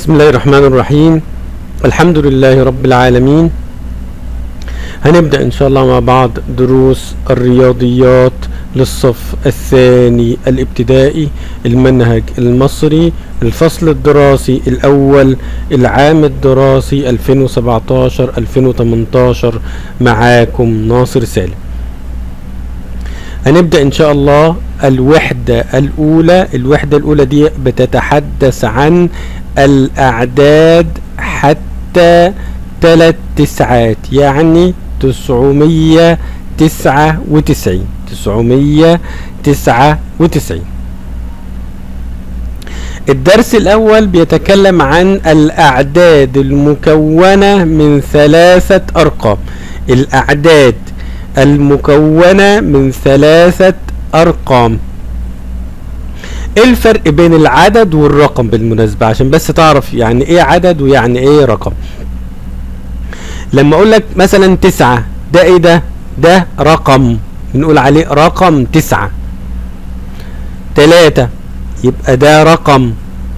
بسم الله الرحمن الرحيم الحمد لله رب العالمين هنبدأ إن شاء الله مع بعض دروس الرياضيات للصف الثاني الابتدائي المنهج المصري الفصل الدراسي الأول العام الدراسي 2017-2018 معاكم ناصر سالم هنبدأ إن شاء الله الوحدة الأولى الوحدة الأولى دي بتتحدث عن الأعداد حتى ثلاث تسعات يعني تسعمية تسعة وتسعين تسعمية تسعة وتسعين الدرس الأول بيتكلم عن الأعداد المكونة من ثلاثة أرقام الأعداد المكونة من ثلاثة أرقام ايه الفرق بين العدد والرقم بالمناسبة عشان بس تعرف يعني ايه عدد ويعني ايه رقم لما اقول لك مثلا تسعة ده ايه ده ده رقم بنقول عليه رقم تسعة تلاتة يبقى ده رقم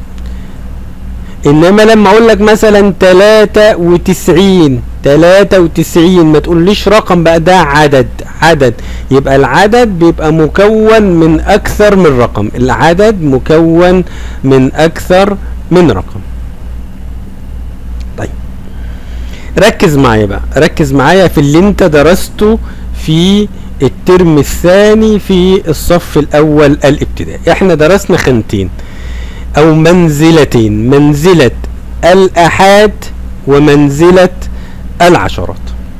انما لما اقول لك مثلا تلاتة وتسعين تلاتة وتسعين ما تقوليش رقم بقى ده عدد عدد يبقى العدد بيبقى مكون من اكثر من رقم العدد مكون من اكثر من رقم طيب ركز معايا بقى ركز معايا في اللي انت درسته في الترم الثاني في الصف الاول الابتدائي احنا درسنا خانتين او منزلتين منزلة الاحاد ومنزلة العشرات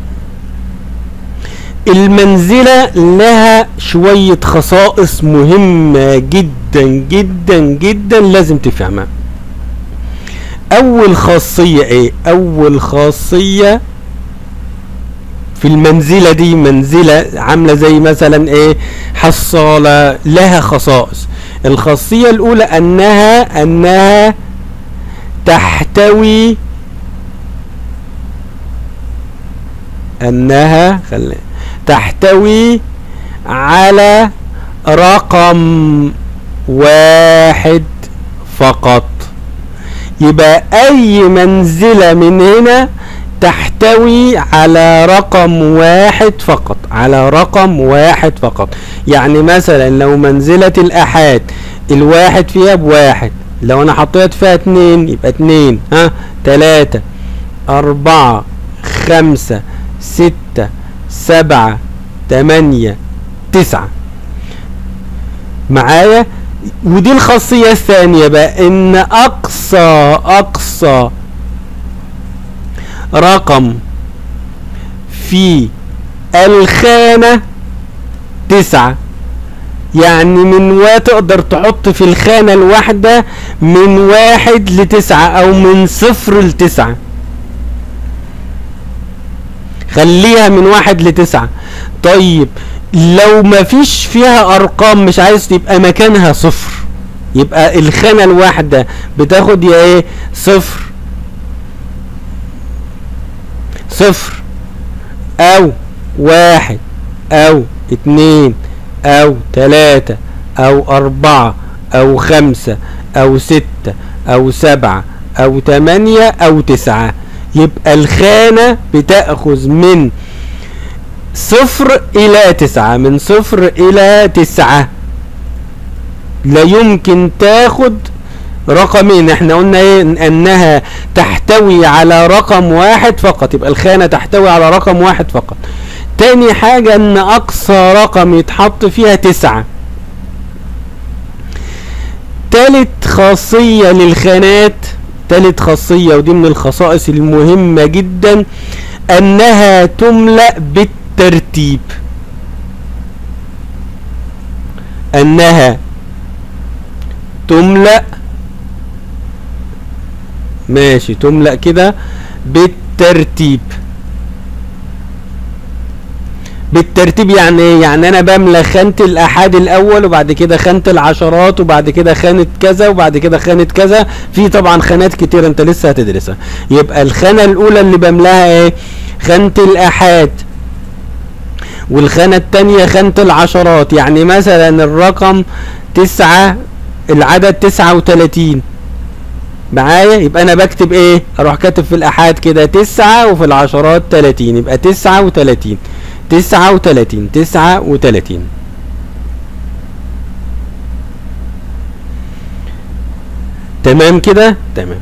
المنزلة لها شوية خصائص مهمة جدا جدا جدا لازم تفهمها اول خاصية ايه اول خاصية في المنزلة دي منزلة عاملة زي مثلا ايه حصالة لها خصائص الخاصية الاولى انها انها تحتوي انها خلي تحتوي على رقم واحد فقط يبقى اي منزلة من هنا تحتوي على رقم واحد فقط على رقم واحد فقط يعني مثلا لو منزلة الأحاد الواحد فيها بواحد لو أنا حطيت فيها اتنين يبقى اتنين ها تلاتة أربعة خمسة ستة سبعة تمانية تسعة معايا ودي الخاصية الثانية بقى ان اقصى اقصى رقم في الخانة تسعة يعني من و تقدر تحط في الخانة الواحدة من واحد لتسعة او من صفر لتسعة خليها من واحد لتسعة طيب لو ما فيش فيها ارقام مش عايز يبقى مكانها صفر يبقى الخانة الواحدة بتاخد يا ايه صفر صفر او واحد او اتنين او تلاتة او اربعة او خمسة او ستة او سبعة او تمانية او تسعة يبقى الخانة بتأخذ من صفر الى تسعة من صفر الى تسعة لا يمكن تاخد رقمين احنا قلنا ايه انها تحتوي على رقم واحد فقط يبقى الخانة تحتوي على رقم واحد فقط تاني حاجة ان اقصى رقم يتحط فيها تسعة تالت خاصية للخانات تالت خاصية ودي من الخصائص المهمة جدا انها تملأ بالترتيب انها تملأ ماشي تملأ كده بالترتيب بالترتيب يعني ايه يعني انا بملى خانة الاحاد الاول وبعد كده خانة العشرات وبعد كده خانة كذا وبعد كده خانة كذا في طبعا خانات كتير انت لسه هتدرسها يبقى الخانة الاولى اللي بملاها ايه خانة الاحاد والخانة التانية خانة العشرات يعني مثلا الرقم تسعة العدد تسعة وتلاتين معايا يبقى انا بكتب ايه اروح كاتب في الاحاد كده تسعة وفي العشرات تلاتين يبقى تسعة وتلاتين تسعة وتلاتين تسعة وتلاتين تمام كده تمام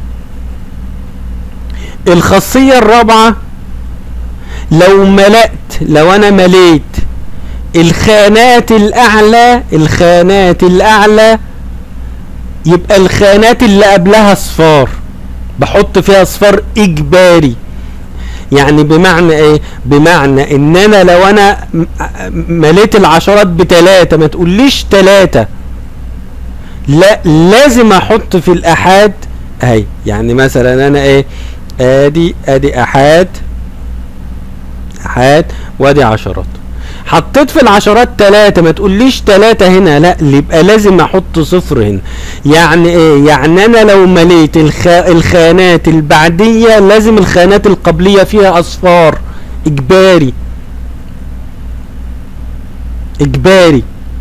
الخاصية الرابعة لو ملأت لو انا مليت الخانات الاعلى الخانات الاعلى يبقى الخانات اللي قبلها اصفار بحط فيها اصفار اجباري يعني بمعنى ايه بمعنى ان انا لو انا م- مليت العشرات بتلاتة ما تقوليش تلاتة لا لازم احط في الاحاد اهي يعني مثلا انا ايه ادي ادي احاد احاد وادي عشرات حطيت في العشرات تلاتة ما تقوليش تلاتة هنا لا يبقى لازم احط صفر هنا يعني ايه يعني انا لو مليت الخ... الخانات البعدية لازم الخانات القبلية فيها اصفار اجباري اجباري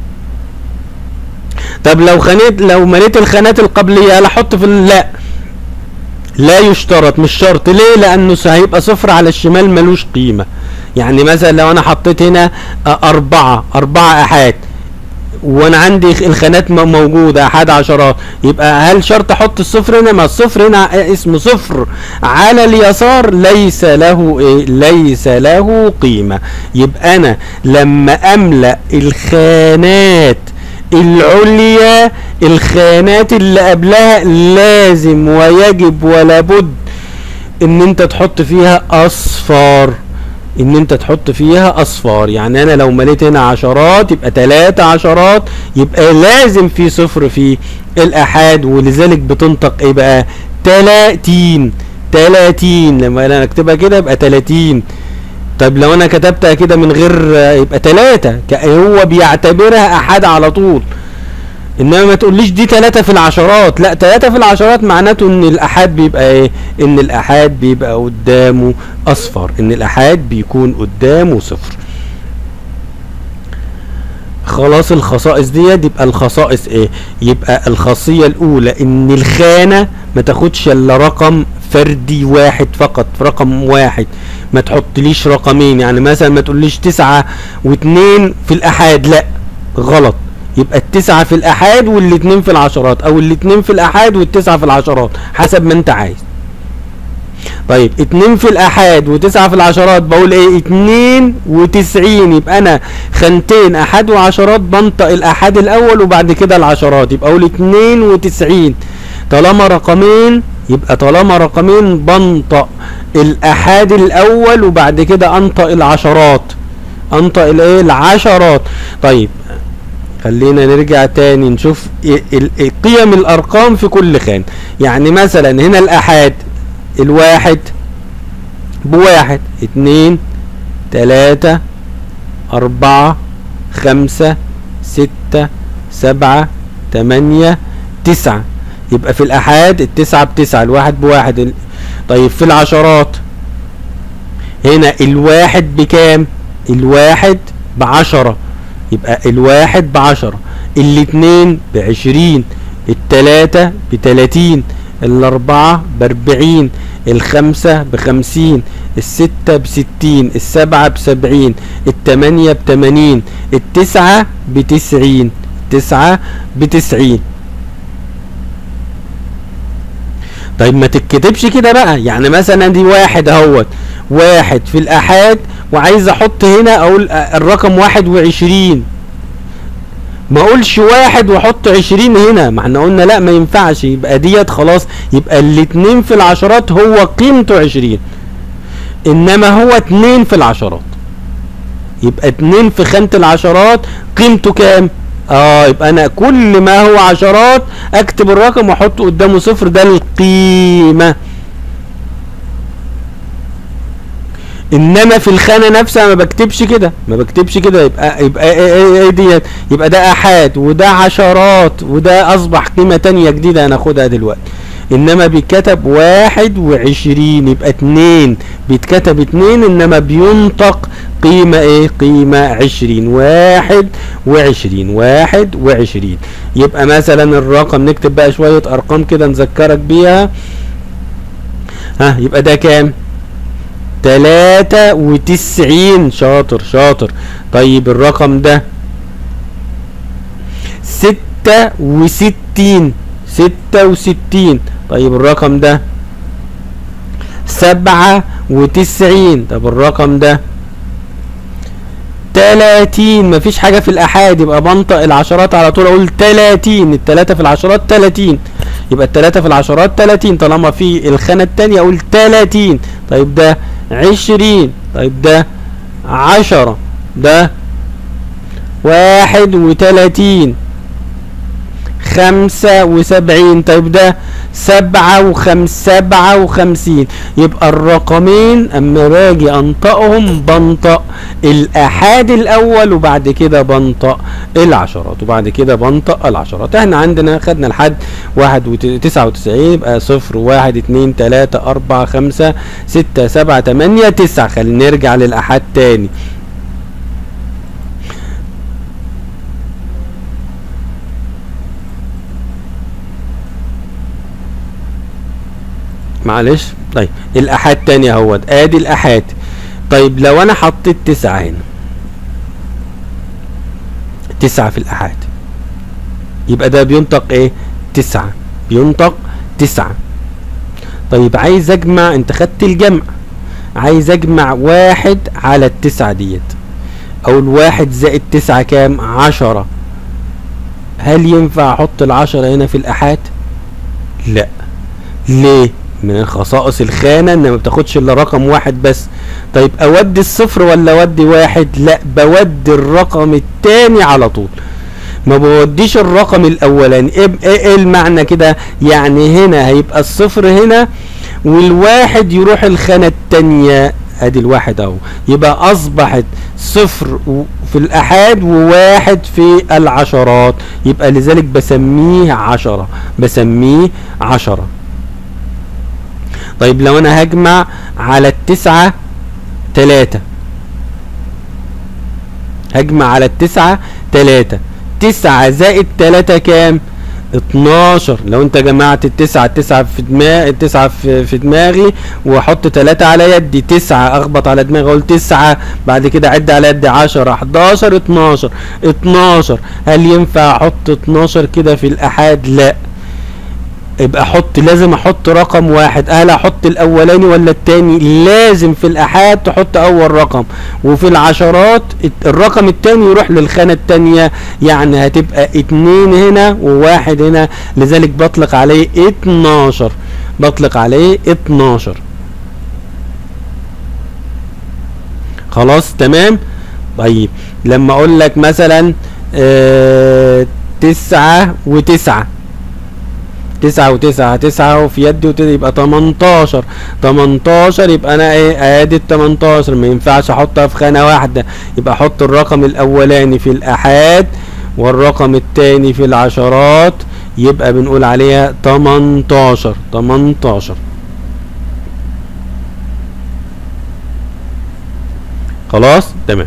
طب لو خانيت لو مليت الخانات القبلية هل احط في ال- لا لا يشترط مش شرط ليه لانه هيبقى صفر على الشمال ملوش قيمة يعني مثلا لو انا حطيت هنا آه، اربعة اربعة احاد وانا عندي الخانات م- موجودة احد عشرات يبقى هل شرط احط الصفر هنا ما الصفر هنا اسمه صفر على اليسار ليس له ايه ليس له قيمة يبقى انا لما املأ الخانات العليا الخانات اللي قبلها لازم ويجب ولا بد ان انت تحط فيها اصفار ان انت تحط فيها اصفار يعني انا لو مليت هنا عشرات يبقى تلاتة عشرات يبقى لازم في صفر في الاحاد ولذلك بتنطق ايه بقى تلاتين تلاتين لما انا اكتبها كده يبقى تلاتين طب لو انا كتبتها كده من غير آه، يبقى تلاتة ك- هو بيعتبرها احاد على طول انما ما تقوليش دي تلاتة في العشرات لا تلاتة في العشرات معناته ان الاحاد بيبقى ايه ان الاحاد بيبقى قدامه اصفر ان الاحاد بيكون قدامه صفر خلاص الخصائص ديت يبقى الخصائص ايه يبقى الخاصية الاولى ان الخانة ما تاخدش الا رقم فردي واحد فقط رقم واحد ما تحطليش رقمين يعني مثلا ما تقوليش تسعة واتنين في الاحاد لا غلط يبقى التسعة في الأحاد والاتنين في العشرات أو الاتنين في الأحاد والتسعة في العشرات حسب ما أنت عايز طيب اتنين في الأحاد وتسعة في العشرات بقول إيه اتنين وتسعين يبقى أنا خانتين أحاد وعشرات بنطق الأحاد الأول وبعد كده العشرات يبقى أقول اتنين وتسعين طالما رقمين يبقى طالما رقمين بنطق الأحاد الأول وبعد كده أنطق العشرات أنطق الإيه العشرات طيب خلينا نرجع تاني نشوف ال- ال- قيم الارقام في كل خان يعني مثلا هنا الاحاد الواحد بواحد اتنين تلاتة اربعة خمسة ستة سبعة تمانية تسعة يبقى في الاحاد التسعة بتسعة الواحد بواحد ال- طيب في العشرات هنا الواحد بكام الواحد بعشرة يبقى الواحد بعشرة الاتنين بعشرين التلاتة بتلاتين الاربعة باربعين الخمسة بخمسين الستة بستين السبعة بسبعين التمانية بتمانين التسعة بتسعين التسعة بتسعين طيب ما تتكتبش كده بقى يعني مثلا دي واحد اهوت واحد في الاحاد وعايز احط هنا اقول الرقم واحد وعشرين ما اقولش واحد واحط عشرين هنا ما احنا قلنا لا ما ينفعش يبقى ديت خلاص يبقى الاتنين في العشرات هو قيمته عشرين انما هو اتنين في العشرات يبقى اتنين في خانة العشرات قيمته كام اه يبقى انا كل ما هو عشرات اكتب الرقم واحط قدامه صفر ده القيمة انما في الخانه نفسها ما بكتبش كده ما بكتبش كده يبقى يبقى ايه ايه ايه ديت يبقى ده احاد وده عشرات وده اصبح قيمه تانية جديده هناخدها دلوقتي انما بيتكتب واحد وعشرين يبقى اتنين بيتكتب اتنين انما بينطق قيمة ايه قيمة عشرين واحد وعشرين واحد وعشرين يبقى مثلا الرقم نكتب بقى شوية ارقام كده نذكرك بيها ها يبقى ده كام تلاتة وتسعين شاطر شاطر طيب الرقم ده ستة وستين ستة وستين طيب الرقم ده سبعة وتسعين طب الرقم ده تلاتين مفيش حاجة في الأحاد يبقى بنطق العشرات على طول أقول تلاتين التلاتة في العشرات تلاتين يبقى التلاتة في العشرات تلاتين طالما في الخانة التانية أقول تلاتين طيب ده عشرين طيب ده عشرة ده واحد وتلاتين خمسة وسبعين طيب ده سبعة وخمس سبعة وخمسين يبقى الرقمين اما باجي انطقهم بنطق الاحاد الاول وبعد كده بنطق العشرات وبعد كده بنطق العشرات احنا عندنا خدنا لحد واحد وتسعة وتسعين يبقى صفر واحد اتنين تلاتة اربعة خمسة ستة سبعة تمانية تسعة خلينا نرجع للاحاد تاني معلش طيب الاحاد تاني اهوت ادي الاحاد طيب لو انا حطيت تسعة هنا تسعة في الاحاد يبقى ده بينطق ايه تسعة بينطق تسعة طيب عايز اجمع انت خدت الجمع عايز اجمع واحد على التسعة ديت او الواحد زائد تسعة كام عشرة هل ينفع احط العشرة هنا في الاحاد لا ليه من خصائص الخانة ان ما بتاخدش الا رقم واحد بس طيب اودي الصفر ولا اودي واحد لا بودي الرقم التاني على طول ما بوديش الرقم الاولاني ايه ايه المعنى كده يعني هنا هيبقى الصفر هنا والواحد يروح الخانة التانية ادي الواحد اهو يبقى اصبحت صفر في الاحاد وواحد في العشرات يبقى لذلك بسميه عشرة بسميه عشرة طيب لو انا هجمع على التسعة تلاتة هجمع على التسعة تلاتة تسعة زائد تلاتة كام اتناشر لو انت جمعت التسعة التسعة في دماغي التسعة في, في دماغي واحط تلاتة على يدي تسعة اخبط على دماغي اقول تسعة بعد كده اعد على يدي عشرة حداشر اتناشر اتناشر هل ينفع احط اتناشر كده في الاحاد لا يبقى احط لازم احط رقم واحد هل احط الاولاني ولا التاني لازم في الاحاد تحط اول رقم وفي العشرات الرقم التاني يروح للخانة التانية يعني هتبقى اتنين هنا وواحد هنا لذلك بطلق عليه اتناشر بطلق عليه اتناشر خلاص تمام طيب لما اقول لك مثلا اه تسعة وتسعة تسعة وتسعة تسعة وفي يدي وتسعة يبقى تمنتاشر تمنتاشر يبقى انا ايه ادي التمنتاشر ما ينفعش احطها في خانة واحدة يبقى احط الرقم الاولاني في الاحاد والرقم التاني في العشرات يبقى بنقول عليها تمنتاشر تمنتاشر خلاص تمام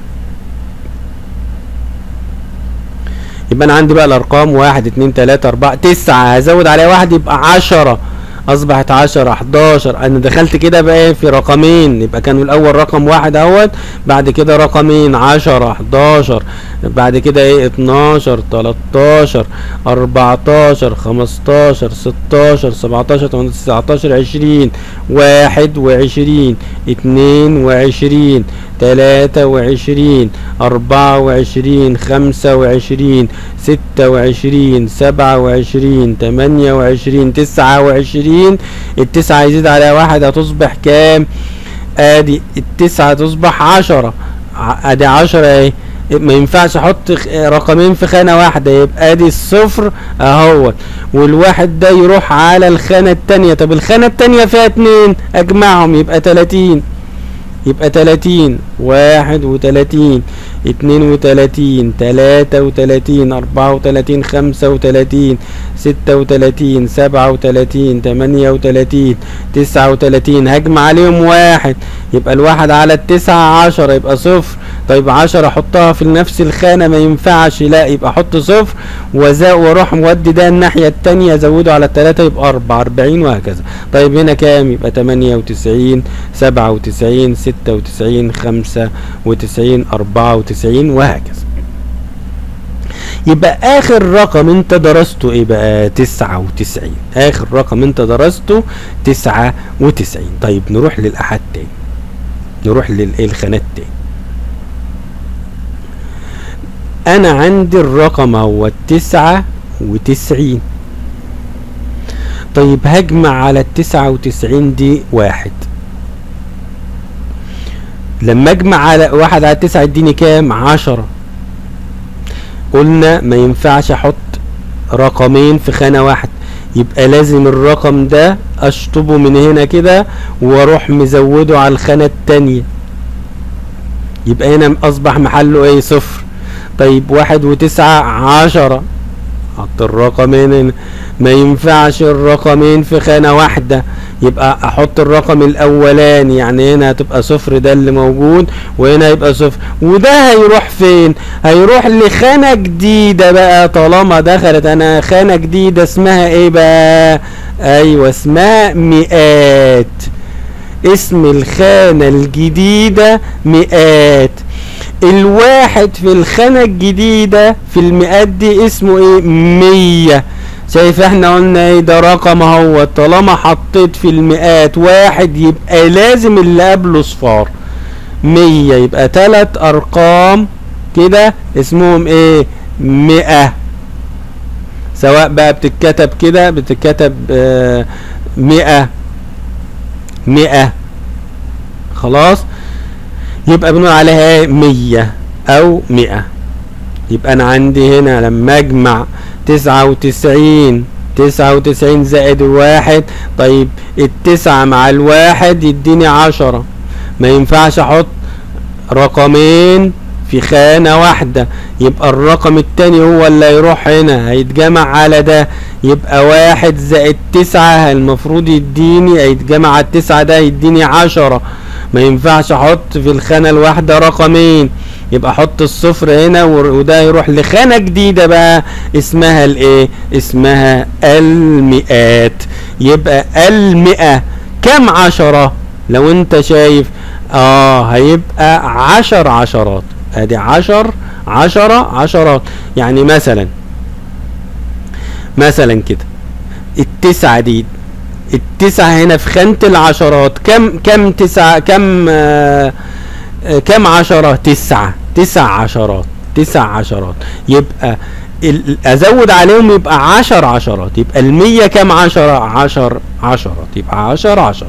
يبقى انا عندي بقى الارقام واحد اتنين تلاتة اربعة تسعة هزود عليها واحد يبقى عشرة اصبحت عشرة حداشر انا دخلت كده بقى في رقمين يبقى كانوا الاول رقم واحد اهوت بعد كده رقمين عشرة حداشر بعد كده ايه اتناشر تلاتاشر اربعتاشر خمستاشر ستاشر سبعتاشر تمنتاشر تسعتاشر عشرين واحد وعشرين اتنين وعشرين تلاتة وعشرين أربعة وعشرين خمسة وعشرين ستة وعشرين سبعة وعشرين تمانية وعشرين تسعة وعشرين التسعة يزيد عليها واحد هتصبح كام ادي التسعة تصبح عشرة ادي عشرة اهي ما ينفعش احط رقمين في خانة واحدة يبقى ادي الصفر اهوت والواحد ده يروح على الخانة التانية طب الخانة التانية فيها اتنين اجمعهم يبقى تلاتين يبقى تلاتين واحد وتلاتين اتنين وتلاتين تلاتة وتلاتين أربعة وتلاتين خمسة وتلاتين ستة وتلاتين سبعة وتلاتين تمانية وتلاتين تسعة وتلاتين هجمع عليهم واحد يبقى الواحد على التسعة عشرة يبقى صفر طيب عشرة احطها في نفس الخانة ما ينفعش لا يبقى احط صفر وزا واروح مودي ده الناحية التانية ازوده على التلاتة يبقى اربعة اربعين وهكذا طيب هنا كام يبقى تمانية وتسعين سبعة وتسعين ستة وتسعين خمسة وتسعين أربعة وتسعين وهكذا يبقى اخر رقم انت درسته ايه بقى تسعة وتسعين اخر رقم انت درسته تسعة وتسعين طيب نروح للاحاد تاني نروح للخانات تاني انا عندي الرقم هو التسعة وتسعين طيب هجمع على التسعة وتسعين دي واحد لما اجمع على واحد على التسعة يديني كام عشرة قلنا ما ينفعش احط رقمين في خانة واحد يبقى لازم الرقم ده اشطبه من هنا كده واروح مزوده على الخانة التانية يبقى هنا اصبح محله ايه صفر طيب واحد وتسعة عشرة حط الرقمين هنا ما ينفعش الرقمين في خانة واحدة يبقى احط الرقم الاولاني يعني هنا هتبقى صفر ده اللي موجود وهنا يبقى صفر وده هيروح فين هيروح لخانة جديدة بقى طالما دخلت انا خانة جديدة اسمها ايه بقى ايوه اسمها مئات اسم الخانة الجديدة مئات الواحد في الخانة الجديدة في المئات دي اسمه ايه مية شايف احنا قلنا ايه ده رقم اهو طالما حطيت في المئات واحد يبقى لازم اللي قبله صفار مية يبقى تلات ارقام كده اسمهم ايه مئة سواء بقى بتتكتب كده بتتكتب آه مئة مئة خلاص يبقى بنقول عليها مية او مئة يبقى انا عندي هنا لما اجمع تسعة وتسعين تسعة وتسعين زائد الواحد طيب التسعة مع الواحد يديني عشرة ما ينفعش احط رقمين في خانة واحدة يبقى الرقم التاني هو اللي هيروح هنا هيتجمع على ده يبقى واحد زائد تسعة المفروض يديني هيتجمع على التسعة ده يديني عشرة ما ينفعش احط في الخانة الواحدة رقمين يبقى احط الصفر هنا وده يروح لخانة جديدة بقى اسمها الايه اسمها المئات يبقى المئة كم عشرة لو انت شايف اه هيبقى عشر عشرات ادي عشر عشرة عشرات يعني مثلا مثلا كده التسعة دي التسعة هنا في خانة العشرات كم كم تسعة كم آه كم عشرة تسعة تسع عشرات تسع عشرات يبقى ازود عليهم يبقى عشر عشرات يبقى المية كم عشرة عشر عشرات يبقى عشر عشرات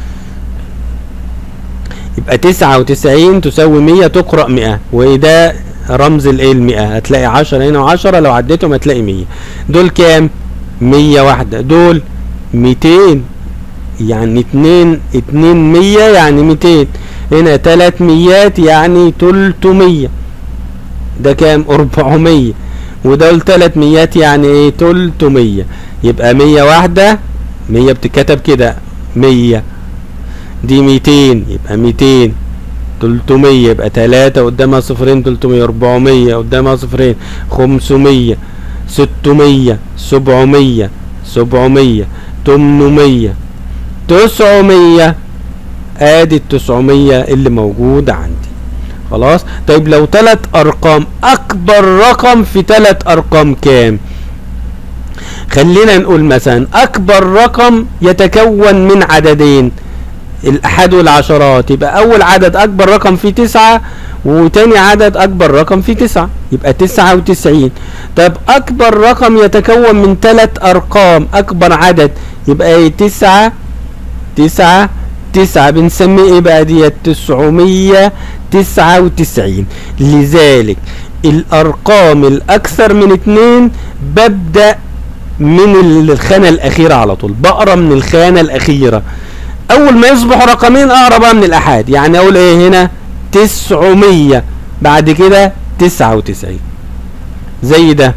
يبقى تسعة وتسعين تساوي مية تقرأ مئة وده رمز الايه المئة هتلاقي عشرة هنا وعشرة لو عديتهم هتلاقي مية دول كام مية واحدة دول ميتين يعني اتنين اتنين مية يعني ميتين هنا تلات ميات يعني تلتمية ده كام اربعمية ودول تلات ميات يعني ايه تلتمية يبقى مية واحدة مية بتتكتب كده مية دي ميتين يبقى ميتين تلتمية يبقى تلاتة قدامها صفرين تلتمية اربعمية قدامها صفرين خمسمية ستمية سبعمية سبعمية تمنمية تسعمية ادي التسعمية اللي موجودة عندي خلاص طيب لو تلات ارقام اكبر رقم في تلات ارقام كام خلينا نقول مثلا اكبر رقم يتكون من عددين الاحاد والعشرات يبقى اول عدد اكبر رقم فيه تسعة وتاني عدد اكبر رقم فيه تسعة يبقى تسعة وتسعين طب اكبر رقم يتكون من تلات ارقام اكبر عدد يبقى ايه تسعة تسعة تسعة بنسميه ايه بقى ديت تسعمية تسعة وتسعين لذلك الارقام الاكثر من اتنين ببدأ من الخانة الاخيرة على طول بقرا من الخانة الاخيرة اول ما يصبحوا رقمين اقرا بقى من الاحاد يعني اقول ايه هنا تسعمية بعد كده تسعة وتسعين زي ده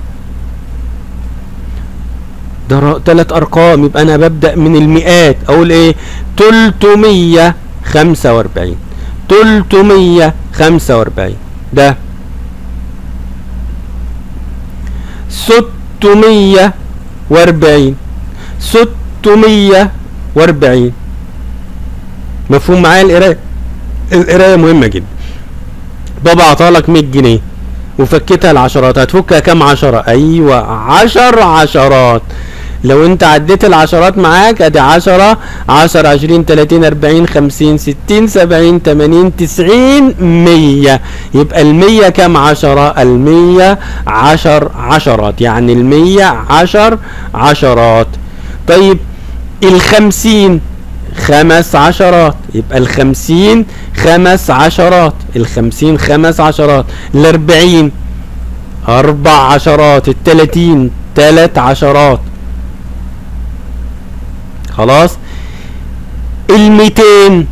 ده ر- تلات ارقام يبقى انا ببدأ من المئات اقول ايه تلتمية خمسة واربعين تلتمية خمسة واربعين ده ستمية واربعين ستمية واربعين مفهوم معايا القراية القراية مهمة جدا بابا عطالك 100 جنيه وفكتها العشرات هتفكها كام عشرة ايوه عشر عشرات لو انت عديت العشرات معاك ادي عشرة عشرة عشرين تلاتين اربعين خمسين ستين سبعين تمانين تسعين مية يبقى المية كام عشرة المية عشر عشرات يعني المية عشر عشرات طيب الخمسين خمس عشرات يبقى الخمسين خمس عشرات الخمسين خمس عشرات الاربعين اربع عشرات التلاتين تلات عشرات خلاص الميتين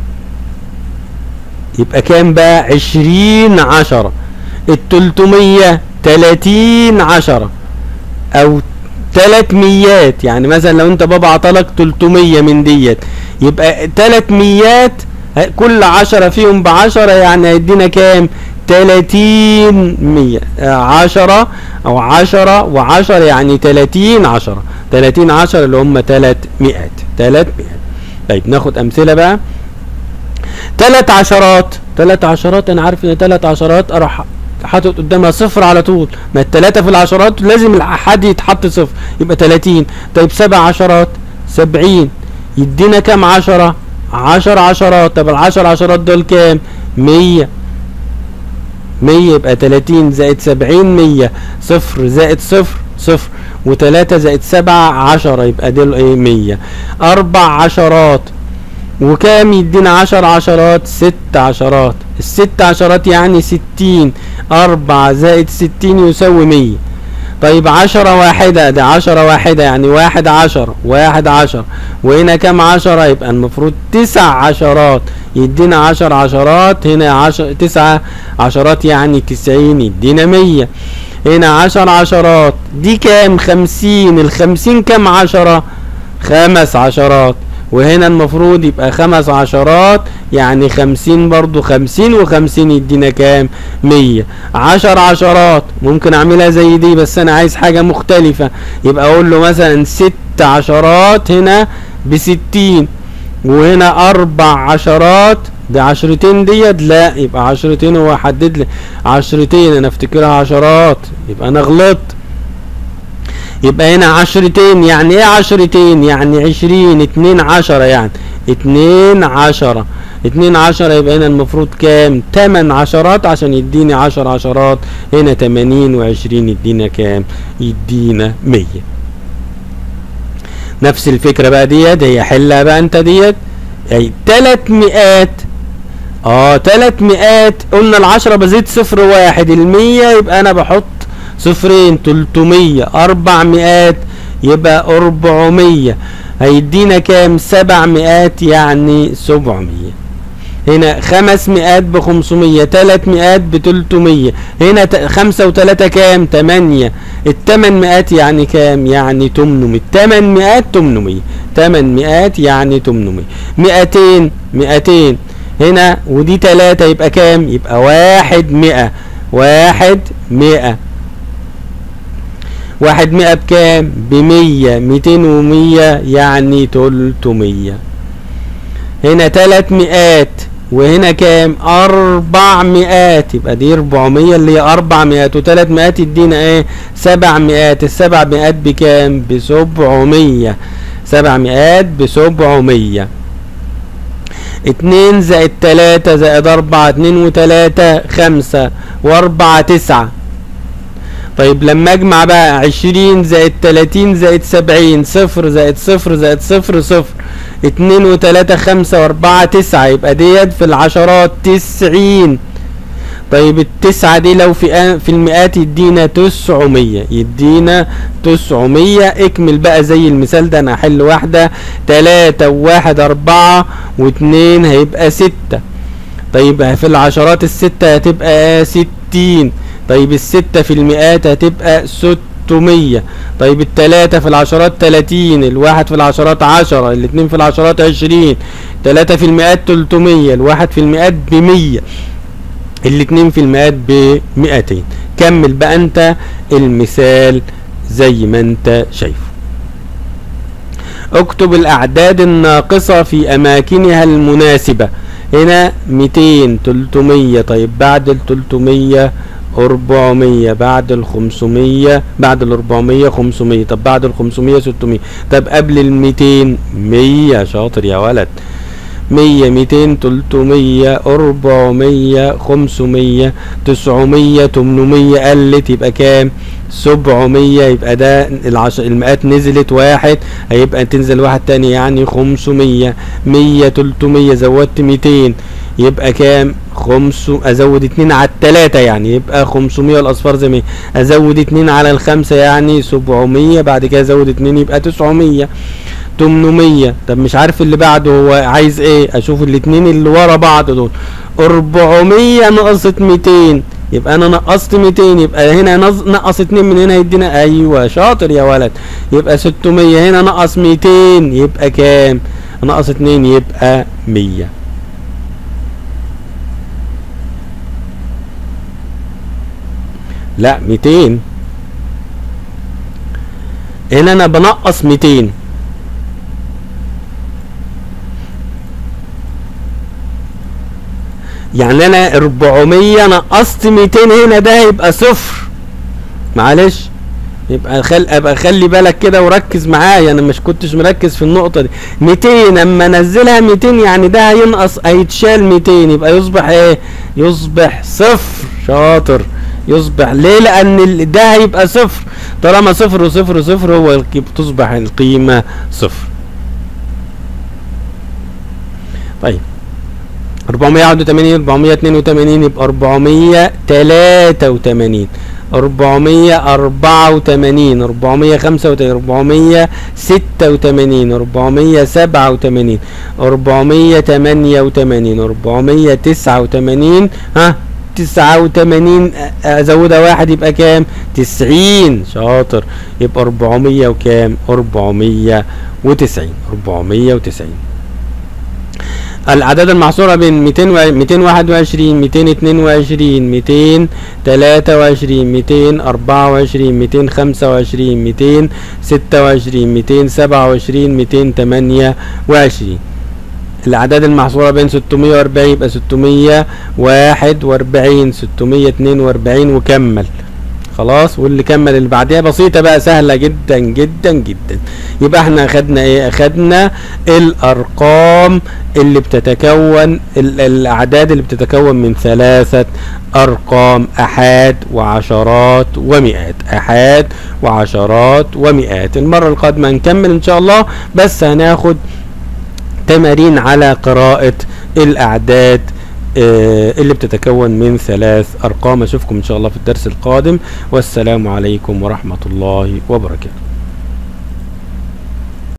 يبقى كام بقى عشرين عشرة التلتمية تلاتين عشرة او تلات ميات يعني مثلا لو انت بابا عطلك تلتمية من ديت يبقى تلات ميات ه- كل عشرة فيهم بعشرة يعني هيدينا كام تلاتين مية آه، عشرة او عشرة وعشرة يعني تلاتين عشرة تلاتين عشرة اللي هم تلات مئات تلات مئات طيب ناخد امثلة بقى تلات عشرات تلات عشرات انا عارف ان تلات عشرات اروح حاطط قدامها صفر على طول ما التلاتة في العشرات لازم الحد يتحط صفر يبقى تلاتين طيب سبع عشرات سبعين يدينا كام عشرة عشر عشرات طب العشر عشرات دول كام مية مية يبقى تلاتين زائد سبعين مية صفر زائد صفر صفر وتلاتة زائد سبعة عشرة يبقى دول ايه مية أربع عشرات وكام يدينا عشر عشرات ست عشرات الست عشرات يعني ستين أربعة زائد ستين يساوي مية طيب عشرة واحدة ده عشرة واحدة يعني واحد عشر واحد عشر وهنا كام عشرة يبقى المفروض تسع عشرات يدينا عشر عشرات هنا عشر تسعة عشرات يعني تسعين يدينا مية هنا عشر عشرات دي كام خمسين الخمسين كام عشرة خمس عشرات وهنا المفروض يبقى خمس عشرات يعني خمسين برضو خمسين وخمسين يدينا كام مية عشر عشرات ممكن اعملها زي دي بس انا عايز حاجة مختلفة يبقى اقول له مثلا ست عشرات هنا بستين وهنا اربع عشرات بعشرتين ديت لا يبقى عشرتين هو حدد لي عشرتين انا افتكرها عشرات يبقى انا غلطت يبقى هنا عشرتين يعني ايه عشرتين يعني عشرين اتنين عشرة يعني اتنين عشرة اتنين عشرة يبقى هنا المفروض كام تمن عشرات عشان يديني عشر عشرات هنا تمانين وعشرين يدينا كام يدينا مية نفس الفكرة بقى ديت هي حلها بقى انت ديت اي تلات مئات اه تلات مئات قلنا العشرة بزيد صفر واحد المية يبقى انا بحط صفرين تلتمية اربع مئات يبقى اربعمية هيدينا كام سبع مئات يعني سبعمية هنا خمس مئات بخمسمية تلات مئات بتلتمية هنا ت- خمسة وتلاتة كام تمانية التمن مئات يعني كام يعني تمنمية تمن مئات تمنمية تمن مئات يعني تمنمية مئتين مئتين هنا ودي تلاتة يبقى كام يبقى واحد مئة واحد مئة واحد مئة بكام بمية ميتين ومية يعني تلتمية هنا تلات مئات وهنا كام اربع مئات يبقى دي اربعمية اللي هي اربع مئات وتلات مئات يدينا ايه سبع مئات السبع مئات بكام بسبعمية سبع مئات بسبعمية اتنين زائد تلاتة زائد اربعة اتنين وتلاتة خمسة واربعة تسعة طيب لما اجمع بقى عشرين زائد تلاتين زائد سبعين صفر زائد صفر زائد صفر صفر اتنين وتلاتة خمسة واربعة تسعة يبقى ديت في العشرات تسعين طيب التسعة دي لو في آ- في المئات يدينا تسعمية يدينا تسعمية اكمل بقى زي المثال ده انا هحل واحدة تلاتة وواحد اربعة واتنين هيبقى ستة طيب في العشرات الستة هتبقى ستين طيب الستة في المئات هتبقى ستمية طيب التلاتة في العشرات تلاتين الواحد في العشرات عشرة الاتنين في العشرات عشرين تلاتة في المئات تلتمية الواحد في المئات بمية الاتنين في المئات بمئتين كمل بقى انت المثال زي ما انت شايفه اكتب الاعداد الناقصة في اماكنها المناسبة هنا 200 300 طيب بعد ال 300 400 بعد ال 500 بعد ال 400 500 طب بعد ال 500 600 طب قبل ال 200 100 شاطر يا ولد 100 200 300 400 500 900 800 قلت يبقى كام 700 يبقى ده العش... المئات نزلت واحد هيبقى تنزل واحد تاني يعني 500 100 300 زودت 200 يبقى كام خمس ازود اتنين على التلاتة يعني يبقى 500 الاصفار زي ما هي. ازود اتنين على الخمسة يعني 700 بعد كده ازود اتنين يبقى 900 800 طب مش عارف اللي بعده هو عايز ايه اشوف الاتنين اللي ورا بعض دول 400 نقصت 200 يبقى انا نقصت 200 يبقى هنا نز- نقص 2 من هنا يدينا ايوه شاطر يا ولد يبقى 600 هنا نقص 200 يبقى كام نقص 2 يبقى 100 لا 200 هنا انا بنقص 200 يعني انا 400 نقصت 200 هنا ده هيبقى صفر معلش يبقى خل ابقى خلي بالك كده وركز معايا انا مش كنتش مركز في النقطه دي 200 اما انزلها 200 يعني ده هينقص هيتشال 200 يبقى يصبح ايه يصبح صفر شاطر يصبح ليه لان ال- ده هيبقى صفر طالما صفر وصفر وصفر هو القي- تصبح القيمه صفر طيب 481 482 يبقى 483 484 485 486 487 488 489 ها 89 أ- ازودها واحد يبقى كام 90 شاطر يبقى 400 وكام 490 490 الاعداد المحصوره بين 200 و 221 222 223 224 225 226 227 228 الاعداد المحصوره بين 640 يبقى 641 642 وكمل خلاص واللي كمل اللي بعديها بسيطه بقى سهله جدا جدا جدا يبقى احنا اخدنا ايه اخدنا الارقام اللي بتتكون ال- الاعداد اللي بتتكون من ثلاثه ارقام احاد وعشرات ومئات احاد وعشرات ومئات المره القادمه نكمل ان شاء الله بس هناخد تمارين على قراءة الأعداد آه، اللي بتتكون من ثلاث أرقام أشوفكم إن شاء الله في الدرس القادم والسلام عليكم ورحمة الله وبركاته